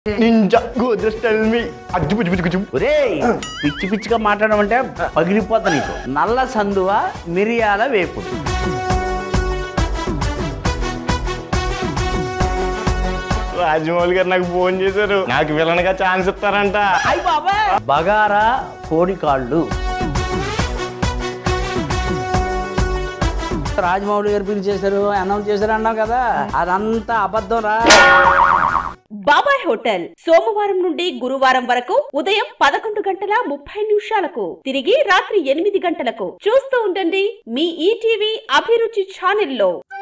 ninja గోద్రెస్ tell me అజ్జు పుజ్జు పుజ్జు పుజ్జు ఒరేయ్ పిచ్చి పిచ్చిగా మాట్లాడడం అంటే పగిలిపోతా నీకు నల్ల సందువ మిరియాల వేపుడు రాజమౌళి గారు నాకు ఫోన్ చేశారు నాకు విలన్ గా ఛాన్స్ ఇస్తారంట అయ్యి బాబాయ్ బగారా కోడి కాళ్ళు రాజమౌళి గారు పిలిచేశారు అనౌన్స్ చేశారు అన్నావు కదా అదంతా అబద్ధం రా బాబాయ్ హోటల్ సోమవారం నుండి గురువారం వరకు ఉదయం పదకొండు గంటల ముప్పై నిమిషాలకు తిరిగి రాత్రి ఎనిమిది గంటలకు చూస్తూ ఉండండి మీ ఈటీవీ అభిరుచి ఛానల్లో